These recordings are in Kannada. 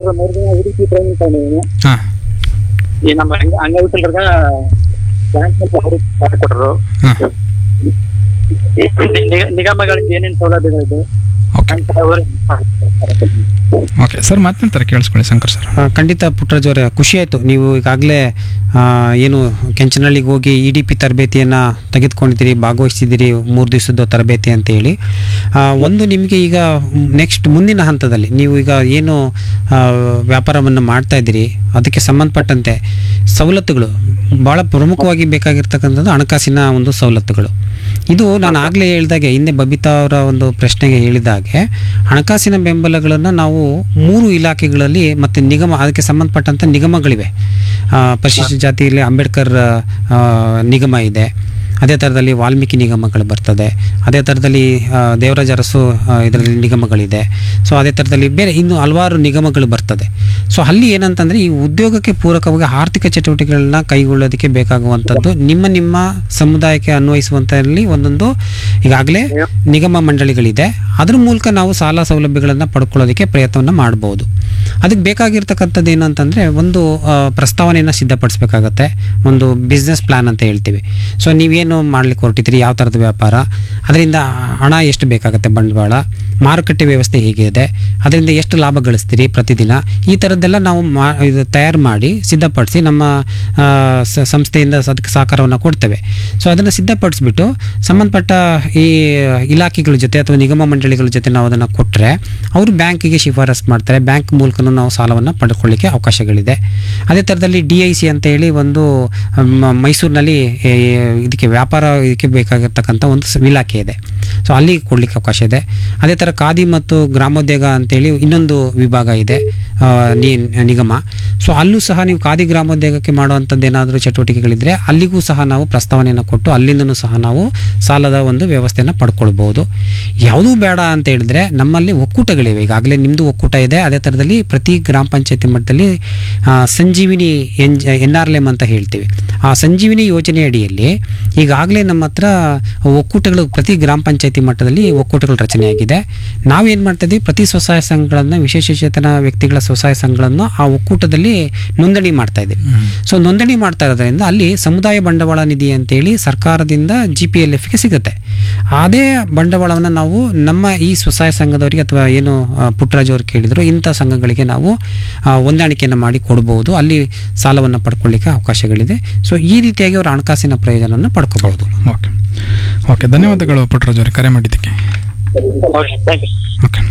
ಸರ್ ಮೂರು ದಿನ ಹುಡುಕಿ ಟ್ರೈನಿಂಗ್ ತಗೊಂಡಿದ್ದೀನಿ ಹಾಂ ಈ ನಮ್ಮ ಅಂಗ- ಅಂಗವಿಕಲರಾಗ ಬ್ಯಾಂಕ್ ಅವ್ರಿಗೆ ಸಾಲ ಕೊಟ್ಟರು ಹಾಂ ನಿ- ನಿ- ನಿಗಮಗಳಿಂದ ಏನೇನು ಸೌಲಭ್ಯಗಳಿದೆ ಓಕೆ ಅಂತ ಅವ್ರು ಮಾಡ್ತಾರೆ. ಓಕೆ ಸರ್ ಮಾತನಾಡ್ತಾರೆ ಕೇಳಿಸ್ಕೊಳ್ಳಿ ಶಂಕರ್ ಸರ್ ಆ, ಖಂಡಿತ ಪುಟ್ಟರಾಜ್ ಅವರೇ ಖುಷಿ ಆಯಿತು ನೀವು ಈಗಾಗಲೇ ಏನು ಕೆಂಚನಹಳ್ಳಿಗೆ ಹೋಗಿ ಇ ಡಿ ಪಿ ತರಬೇತಿಯನ್ನು ತೆಗೆದುಕೊಂಡಿದ್ದೀರಿ ಭಾಗವಹಿಸಿದ್ದೀರಿ ಮೂರು ದಿವಸದ ತರಬೇತಿ ಅಂತ ಹೇಳಿ ಆ, ಒಂದು ನಿಮಗೆ ಈಗ ನೆಕ್ಸ್ಟ್ ಮುಂದಿನ ಹಂತದಲ್ಲಿ ನೀವು ಈಗ ಏನು ವ್ಯಾಪಾರವನ್ನು ಮಾಡ್ತಾ ಇದ್ದೀರಿ ಅದಕ್ಕೆ ಸಂಬಂಧಪಟ್ಟಂತೆ ಸವಲತ್ತುಗಳು ಭಾಳ ಪ್ರಮುಖವಾಗಿ ಬೇಕಾಗಿರ್ತಕ್ಕಂಥದ್ದು ಹಣಕಾಸಿನ ಒಂದು ಸವಲತ್ತುಗಳು ಇದು ನಾನು ಆಗಲೇ ಹೇಳಿದಾಗೆ ಹಿಂದೆ ಬಬಿತಾ ಅವರ ಒಂದು ಪ್ರಶ್ನೆಗೆ ಹೇಳಿದಾಗೆ ಹಣಕಾಸಿನ ಬೆಂಬಲಗಳನ್ನು ನಾವು ಮೂರು ಇಲಾಖೆಗಳಲ್ಲಿ ಮತ್ತು ನಿಗಮ ಅದಕ್ಕೆ ಸಂಬಂಧಪಟ್ಟಂಥ ನಿಗಮಗಳಿವೆ ಆ, ಪರಿಶಿಷ್ಟ ಜಾತಿಯಲ್ಲಿ ಅಂಬೇಡ್ಕರ್ ಆ, ನಿಗಮ ಇದೆ ಅದೇ ಥರದಲ್ಲಿ ವಾಲ್ಮೀಕಿ ನಿಗಮಗಳು ಬರ್ತದೆ ಅದೇ ಥರದಲ್ಲಿ ಆ, ದೇವರಾಜ ಅರಸು ಇದರಲ್ಲಿ ನಿಗಮಗಳಿದೆ ಸೊ ಅದೇ ಥರದಲ್ಲಿ ಬೇರೆ ಇನ್ನು ಹಲವಾರು ನಿಗಮಗಳು ಬರ್ತದೆ ಸೊ ಅಲ್ಲಿ ಏನಂತಂದರೆ ಈ ಉದ್ಯೋಗಕ್ಕೆ ಪೂರಕವಾಗಿ ಆರ್ಥಿಕ ಚಟುವಟಿಕೆಗಳನ್ನ ಕೈಗೊಳ್ಳೋದಕ್ಕೆ ಬೇಕಾಗುವಂಥದ್ದು ನಿಮ್ಮ ನಿಮ್ಮ ಸಮುದಾಯಕ್ಕೆ ಅನ್ವಯಿಸುವಂಥಲ್ಲಿ ಒಂದೊಂದು ಈಗಾಗಲೇ ನಿಗಮ ಮಂಡಳಿಗಳಿದೆ ಅದ್ರ ಮೂಲಕ ನಾವು ಸಾಲ ಸೌಲಭ್ಯಗಳನ್ನು ಪಡ್ಕೊಳ್ಳೋದಕ್ಕೆ ಪ್ರಯತ್ನವನ್ನು ಮಾಡ್ಬೋದು ಅದಕ್ಕೆ ಬೇಕಾಗಿರ್ತಕ್ಕಂಥದ್ದು ಏನು ಅಂತಂದರೆ ಒಂದು ಆ, ಪ್ರಸ್ತಾವನೆಯನ್ನು ಸಿದ್ಧಪಡಿಸ್ಬೇಕಾಗತ್ತೆ ಒಂದು ಬಿಸ್ನೆಸ್ ಪ್ಲ್ಯಾನ್ ಅಂತ ಹೇಳ್ತೀವಿ ಸೊ ನೀವೇನು ಮಾಡ್ಲಿಕ್ಕೆ ಹೊರಟಿದ್ದೀರಿ ಯಾವ ಥರದ ವ್ಯಾಪಾರ ಅದರಿಂದ ಹಣ ಎಷ್ಟು ಬೇಕಾಗುತ್ತೆ ಬಂಡವಾಳ ಮಾರುಕಟ್ಟೆ ವ್ಯವಸ್ಥೆ ಹೇಗಿದೆ ಅದರಿಂದ ಎಷ್ಟು ಲಾಭ ಗಳಿಸ್ತೀರಿ ಪ್ರತಿದಿನ ಈ ಥರದ್ದೆಲ್ಲ ನಾವು ಮಾ ಇದು ತಯಾರು ಮಾಡಿ ಸಿದ್ಧಪಡಿಸಿ ನಮ್ಮ ಆ, ಸ- ಸಂಸ್ಥೆಯಿಂದ ಅದಕ್ಕೆ ಸಹಕಾರವನ್ನು ಕೊಡ್ತೇವೆ ಸೊ ಅದನ್ನು ಸಿದ್ಧಪಡಿಸ್ಬಿಟ್ಟು ಸಂಬಂಧಪಟ್ಟ ಈ ಇಲಾಖೆಗಳ ಜೊತೆ ಅಥವಾ ನಿಗಮ ಮಂಡಳಿಗಳ ಜೊತೆ ನಾವು ಅದನ್ನು ಕೊಟ್ಟರೆ ಅವರು ಬ್ಯಾಂಕಿಗೆ ಶಿಫಾರಸ್ ಮಾಡ್ತಾರೆ ಬ್ಯಾಂಕ್ ಮೂಲಕನೂ ನಾವು ಸಾಲವನ್ನು ಪಡ್ಕೊಳ್ಳಿಕ್ಕೆ ಅವಕಾಶಗಳಿದೆ ಅದೇ ಥರದಲ್ಲಿ ಡಿ ಐ ಸಿ ಅಂತ ಹೇಳಿ ಒಂದು ಮ- ಮೈಸೂರಿನಲ್ಲಿ ಏ, ಇದಕ್ಕೆ ವ್ಯಾಪಾರ ಇದಕ್ಕೆ ಬೇಕಾಗಿರ್ತಕ್ಕಂಥ ಒಂದು ಸ- ಇಲಾಖೆ ಇದೆ ಸೊ ಅಲ್ಲಿ ಕೊಡಲಿಕ್ಕೆ ಅವಕಾಶ ಇದೆ ಅದೇ ಥರ ಖಾದಿ ಮತ್ತು ಗ್ರಾಮೋದ್ಯೋಗ ಅಂತೇಳಿ ಇನ್ನೊಂದು ವಿಭಾಗ ಇದೆ ಆ, ನಿ ನಿಗಮ ಸೊ ಅಲ್ಲೂ ಸಹ ನೀವು ಖಾದಿ ಗ್ರಾಮೋದ್ಯೋಗಕ್ಕೆ ಮಾಡುವಂಥದ್ದು ಏನಾದರೂ ಚಟುವಟಿಕೆಗಳಿದ್ರೆ ಅಲ್ಲಿಗೂ ಸಹ ನಾವು ಪ್ರಸ್ತಾವನೆಯನ್ನು ಕೊಟ್ಟು ಅಲ್ಲಿಂದನೂ ಸಹ ನಾವು ಸಾಲದ ಒಂದು ವ್ಯವಸ್ಥೆಯನ್ನು ಪಡ್ಕೊಳ್ಬೋದು ಯಾವುದೂ ಬೇಡ ಅಂತ ಹೇಳಿದ್ರೆ ನಮ್ಮಲ್ಲಿ ಒಕ್ಕೂಟಗಳಿವೆ ಈಗಾಗಲೇ ನಿಮ್ಮದು ಒಕ್ಕೂಟ ಇದೆ ಅದೇ ಥರದಲ್ಲಿ ಪ್ರತಿ ಗ್ರಾಮ ಪಂಚಾಯತಿ ಮಟ್ಟದಲ್ಲಿ ಆ, Sanjeevini N N R M ಅಂತ ಹೇಳ್ತೀವಿ ಆ ಸಂಜೀವಿನಿ ಯೋಜನೆ ಅಡಿಯಲ್ಲಿ ಈಗಾಗಲೇ ನಮ್ಮ ಹತ್ರ ಒಕ್ಕೂಟಗಳು ಪ್ರತಿ ಗ್ರಾಮ ಪಂಚಾಯತಿ ಮಟ್ಟದಲ್ಲಿ ಒಕ್ಕೂಟಗಳು ರಚನೆಯಾಗಿದೆ ನಾವೇನು ಮಾಡ್ತಾ ಇದ್ದೀವಿ ಪ್ರತಿ ಸ್ವಸಹಾಯ ಸಂಘಗಳನ್ನು ವಿಶೇಷಚೇತನ ವ್ಯಕ್ತಿಗಳ ಸ್ವಸಹಾಯ ಸಂಘಗಳನ್ನು ಆ ಒಕ್ಕೂಟದಲ್ಲಿ ನೋಂದಣಿ ಮಾಡ್ತಾ ಇದ್ದೀವಿ ಸೊ ನೋಂದಣಿ ಮಾಡ್ತಾ ಇರೋದ್ರಿಂದ ಅಲ್ಲಿ ಸಮುದಾಯ ಬಂಡವಾಳ ನಿಧಿ ಅಂತೇಳಿ ಸರ್ಕಾರದಿಂದ ಜಿ ಪಿ ಎಲ್ ಎಫ್ಗೆ ಸಿಗುತ್ತೆ ಅದೇ ಬಂಡವಾಳವನ್ನು ನಾವು ನಮ್ಮ ಈ ಸ್ವಸಹಾಯ ಸಂಘದವರಿಗೆ ಅಥವಾ ಏನು ಆ, ಪುಟ್ಟರಾಜ್ ಅವರು ಕೇಳಿದ್ರು ಇಂಥ ಸಂಘಗಳಿಗೆ ನಾವು ಆ, ಹೊಂದಾಣಿಕೆಯನ್ನು ಮಾಡಿ ಕೊಡ್ಬೋದು ಅಲ್ಲಿ ಸಾಲವನ್ನು ಪಡ್ಕೊಳ್ಳಿಕ್ಕೆ ಅವಕಾಶಗಳಿದೆ ಸೊ ಈ ರೀತಿಯಾಗಿ ಅವರ ಹಣಕಾಸಿನ ಪ್ರಯೋಜನವನ್ನು ಪಡ್ಕೋಬಹುದು ಓಕೆ ಓಕೆ ಧನ್ಯವಾದಗಳು ಪುಟ್ಟರಾಜ್ ಅವರೇ ಕರೆ ಮಾಡಿದ್ದಕ್ಕೆ okay thank you okay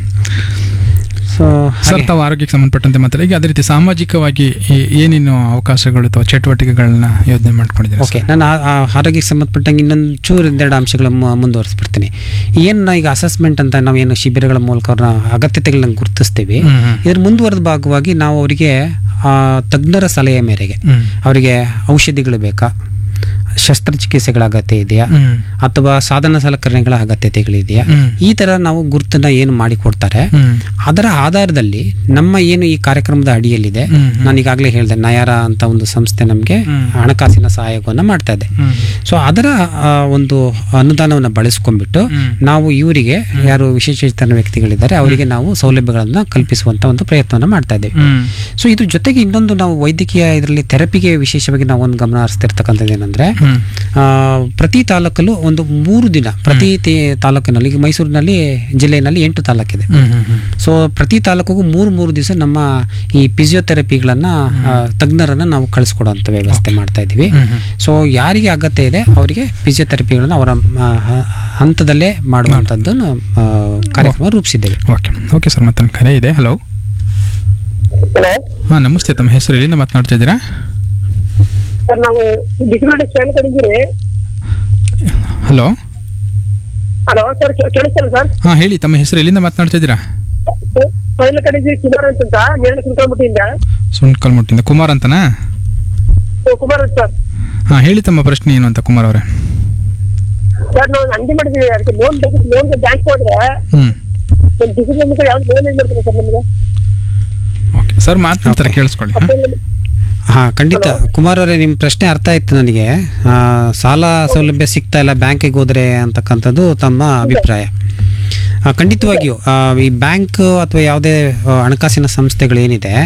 so sir ತಾವು ಆರೋಗ್ಯಕ್ಕೆ ಸಂಬಂಧಪಟ್ಟಂತೆ ಮಾತ್ರ ಈಗ ಅದೇ ರೀತಿ ಸಾಮಾಜಿಕವಾಗಿ ಈ- ಏನೇನು ಅವಕಾಶಗಳು ಅಥವಾ ಚಟುವಟಿಕೆಗಳನ್ನ ಯೋಜನೆ ಮಾಡ್ಕೊಂಡಿದ್ದೀರಾ ಓಕೆ ನಾನು ಆ- ಆ ಆರೋಗ್ಯಕ್ಕೆ ಸಂಬಂಧಪಟ್ಟಂಗೆ ಇನ್ನೊಂದು ಚೂರು ಒಂದೆರಡು ಅಂಶಗಳ ಮು- ಮುಂದುವರಿಸ್ಬಿಡ್ತೀನಿ ಏನು ಈಗ ಅಸೆಸ್ಮೆಂಟ್ ಅಂತ ನಾವು ಏನು ಶಿಬಿರಗಳ ಮೂಲಕ ಅವ್ರನ್ನ ಅಗತ್ಯತೆಗಳನ್ನ ಗುರುತಿಸ್ತೀವಿ ಹ್ಮ್, ಹ್ಮ್. ಇದ್ರ ಮುಂದುವರೆದ ಭಾಗವಾಗಿ ನಾವು ಅವರಿಗೆ ಆ, ತಜ್ಞರ ಸಲಹೆ ಮೇರೆಗೆ ಹ್ಮ್. ಅವರಿಗೆ ಔಷಧಿಗಳು ಬೇಕಾ ಶಸ್ತ್ರಚಿಕಿತ್ಸೆಗಳ ಅಗತ್ಯ ಇದೆಯಾ ಹ್ಮ್. ಅಥವಾ ಸಾಧನ ಸಲಕರಣೆಗಳ ಅಗತ್ಯತೆಗಳಿದೆಯಾ ಹ್ಮ್. ಈ ತರ ನಾವು ಗುರುತನ್ನ ಏನು ಮಾಡಿ ಕೊಡ್ತಾರೆ ಹ್ಮ್. ಅದರ ಆಧಾರದಲ್ಲಿ ನಮ್ಮ ಏನು ಈ ಕಾರ್ಯಕ್ರಮದ ಅಡಿಯಲ್ಲಿದೆ ಹ್ಮ್, ಹ್ಮ್. ನಾನು ಈಗಾಗಲೇ ಹೇಳಿದೆ ನಯಾರ ಅಂತ ಒಂದು ಸಂಸ್ಥೆ ನಮಗೆ ಹ್ಮ್. ಹಣಕಾಸಿನ ಸಹಾಯವನ್ನು ಮಾಡ್ತಾ ಇದೆ ಹ್ಮ್. ಸೊ ಅದರ ಆ, ಒಂದು ಅನುದಾನವನ್ನು ಬಳಸ್ಕೊಂಡ್ಬಿಟ್ಟು ಹ್ಮ್. ನಾವು ಇವರಿಗೆ ಯಾರು ವಿಶೇಷಚೇತನ ವ್ಯಕ್ತಿಗಳಿದ್ದಾರೆ ಅವರಿಗೆ ನಾವು ಸೌಲಭ್ಯಗಳನ್ನ ಕಲ್ಪಿಸುವಂತ ಒಂದು ಪ್ರಯತ್ನವನ್ನು ಮಾಡ್ತಾ ಇದ್ದೇವೆ ಹ್ಮ್. ಸೊ ಇದು ಜೊತೆಗೆ ಇನ್ನೊಂದು ನಾವು ವೈದ್ಯಕೀಯ ಇದರಲ್ಲಿ ಥೆರಪಿಗೆ ವಿಶೇಷವಾಗಿ ನಾವು ಒಂದು ಗಮನ ಹರಿಸ್ತಿರ್ತಕ್ಕಂಥದ್ದು ಏನಂದ್ರೆ ಹ್ಮ್. ಆ, ಪ್ರತಿ ತಾಲೂಕಲ್ಲೂ ಒಂದು ಮೂರು ದಿನ ಪ್ರತಿ ತಿ- ತಾಲೂಕಿನಲ್ಲಿ ಈಗ ಮೈಸೂರಿನಲ್ಲಿ ಜಿಲ್ಲೆಯಲ್ಲಿ ಎಂಟು ತಾಲೂಕಿದೆ ಹ್ಮ್. ಹ್ಮ್. ಹ್ಮ್. ಸೊ ಪ್ರತಿ ತಾಲೂಕಿಗೂ ಮೂರು ಮೂರು ದಿವಸ ನಮ್ಮ ಈ ಫಿಸಿಯೋಥೆರಪಿಗಳನ್ನ ಆ, ತಜ್ಞರನ್ನ ನಾವು ಕಳಿಸ್ಕೊಡುವಂಥ ವ್ಯವಸ್ಥೆ ಮಾಡ್ತಾ ಇದ್ದೀವಿ ಹ್ಮ್. ಹ್ಮ್. ಸೊ ಯಾರಿಗೆ ಅಗತ್ಯ ಇದೆ ಅವರಿಗೆ ಫಿಸಿಯೋಥೆರಪಿಗಳನ್ನ ಅವರ ಆ, ಹ- ಹಂತದಲ್ಲೇ ಮಾಡುವಂಥದ್ದು ಆ, ಕಾರ್ಯಕ್ರಮ ರೂಪಿಸಿದ್ದೇವೆ ಓಕೆ ಓಕೆ ಸರ್ ಮತ್ತೊಂದು ಕರೆ ಇದೆ ಹಲೋ ಹಲೋ ಹಾಂ ನಮಸ್ತೆ ತಮ್ಮ ಹೆಸರು ಎಲ್ಲಿಂದ ಮಾತನಾಡ್ತಾ ಇದ್ದೀರಾ ಸರ್ ನಾವು ಡಿಗ್ರಿ ಸ್ಟ್ಯಾಂಡ್ ಕಡಿದ್ದೀರಿ ಹಲೋ ಹಲೋ ಸರ್ ಕೇಳಿಸ್ತಾರೆ ಸರ್ ಹಾಂ ಹೇಳಿ ತಮ್ಮ ಹೆಸರು ಎಲ್ಲಿಂದ ಮಾತನಾಡ್ತಾ ಇದ್ದೀರಾ ಮೊದಲ ಕಡಿದ್ದೀರಿ ಕುಮಾರ್ ಅಂತ ನೇರಳೆ ಸುಲ್ತಾನ್ಮಟ್ಟಿಯಿಂದ ಸುಂಟ್ಕಲ್ಮಟ್ಟಿಂದ ಕುಮಾರ್ ಅಂತನಾ ಕುಮಾರ್ ಅಂತ ಸರ್ ಹಾಂ ಹೇಳಿ ತಮ್ಮ ಪ್ರಶ್ನೆ ಏನು ಅಂತ ಕುಮಾರ್ ಅವರೇ ಸರ್ ನಾವು ಅಂಗಡಿ ಮಾಡಿದ್ದೀವಿ ಅದಕ್ಕೆ ಲೋನ್ ಬೇಕು ಲೋನ್ ಬ್ಯಾಂಕ್ ಹೋದ್ರೆ ಹ್ಞೂ ಒಂದು ಡಿಗ್ರಿ ನಮ್ಗೆ ಯಾವ್ದು ಲೋನ್ ಏನು ಮಾಡ್ತಾರೆ ಸರ್ ನಮಗೆ ಓಕೆ ಸರ್ ಮಾತನಾಡ್ತಾರೆ ಕೇಳಿಸ್ಕೊಳ್ಳಿ ಹಾಂ ಹಾ ಖಂಡಿತ ಕುಮಾರ್ ಅವರೇ ನಿಮ್ಮ ಪ್ರಶ್ನೆ ಅರ್ಥ ಆಯ್ತು ನನಗೆ ಆ, ಸಾಲ ಸೌಲಭ್ಯ ಸಿಗ್ತಾ ಇಲ್ಲ ಬ್ಯಾಂಕಿಗೆ ಹೋದ್ರೆ ಅಂತಕ್ಕಂಥದ್ದು ತಮ್ಮ ಅಭಿಪ್ರಾಯ ಆ, ಖಂಡಿತವಾಗಿಯೂ ಆ, ಈ ಬ್ಯಾಂಕ್ ಅಥವಾ ಯಾವುದೇ ಆ, ಹಣಕಾಸಿನ ಸಂಸ್ಥೆಗಳು ಏನಿದೆ